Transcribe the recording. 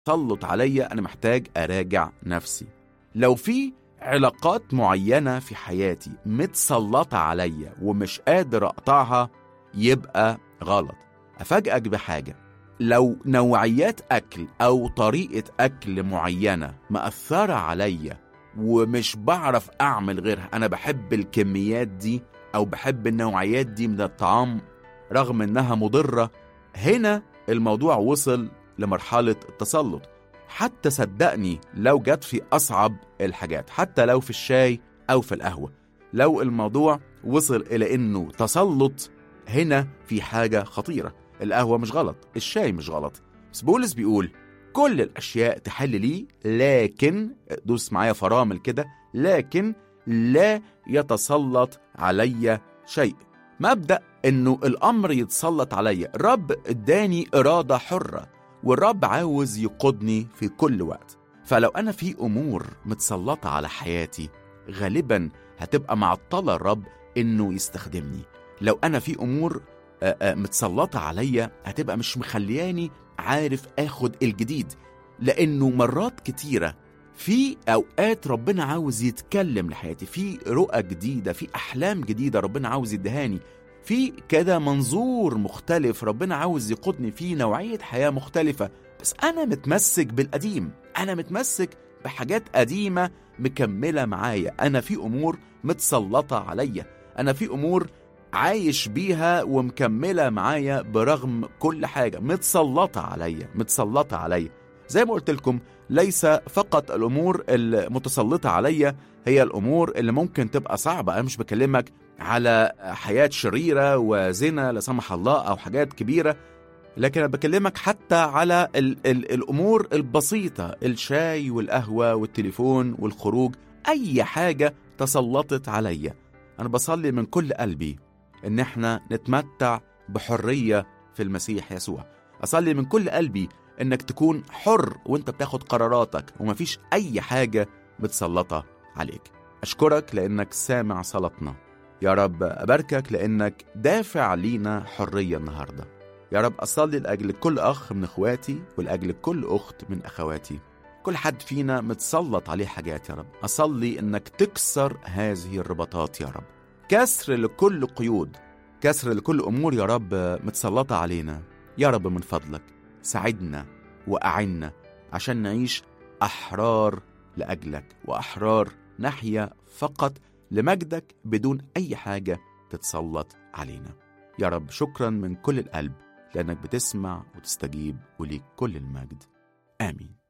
تسلط عليا انا محتاج اراجع نفسي لو في علاقات معينه في حياتي متسلطه عليا ومش قادر اقطعها يبقى غلط افاجئك بحاجه لو نوعيات اكل او طريقه اكل معينه مأثره عليا ومش بعرف اعمل غيرها انا بحب الكميات دي او بحب النوعيات دي من الطعام رغم انها مضره هنا الموضوع وصل لمرحله التسلط حتى صدقني لو جت في اصعب الحاجات حتى لو في الشاي او في القهوه لو الموضوع وصل الى انه تسلط هنا في حاجه خطيره القهوه مش غلط الشاي مش غلط بس بولس بيقول كل الاشياء تحل لي لكن دوس معايا فرامل كده لكن لا يتسلط علي شيء مبدا انه الامر يتسلط عليا الرب اداني اراده حره والرب عاوز يقودني في كل وقت فلو انا في امور متسلطه على حياتي غالبا هتبقى معطله الرب انه يستخدمني لو انا في امور آه، آه، متسلطه عليا هتبقى مش مخلياني عارف اخد الجديد لانه مرات كتيره في اوقات ربنا عاوز يتكلم لحياتي في رؤى جديده في احلام جديده ربنا عاوز يدهاني في كده منظور مختلف ربنا عاوز يقودني فيه نوعيه حياه مختلفه بس انا متمسك بالقديم انا متمسك بحاجات قديمه مكمله معايا انا في امور متسلطه عليا انا في امور عايش بيها ومكمله معايا برغم كل حاجه متسلطه عليا متسلطه عليا زي ما قلت لكم ليس فقط الامور المتسلطه عليا هي الامور اللي ممكن تبقى صعبه انا مش بكلمك على حياه شريره وزنا لا سمح الله او حاجات كبيره لكن انا بكلمك حتى على ال ال الامور البسيطه الشاي والقهوه والتليفون والخروج اي حاجه تسلطت عليا انا بصلي من كل قلبي ان احنا نتمتع بحريه في المسيح يسوع اصلي من كل قلبي انك تكون حر وانت بتاخد قراراتك ومفيش اي حاجه متسلطه عليك اشكرك لانك سامع صلاتنا يا رب اباركك لانك دافع لينا حريه النهارده يا رب اصلي لاجل كل اخ من اخواتي ولاجل كل اخت من اخواتي كل حد فينا متسلط عليه حاجات يا رب اصلي انك تكسر هذه الرباطات يا رب كسر لكل قيود كسر لكل امور يا رب متسلطه علينا يا رب من فضلك ساعدنا واعنا عشان نعيش احرار لاجلك واحرار نحيا فقط لمجدك بدون اي حاجه تتسلط علينا يا رب شكرا من كل القلب لانك بتسمع وتستجيب وليك كل المجد امين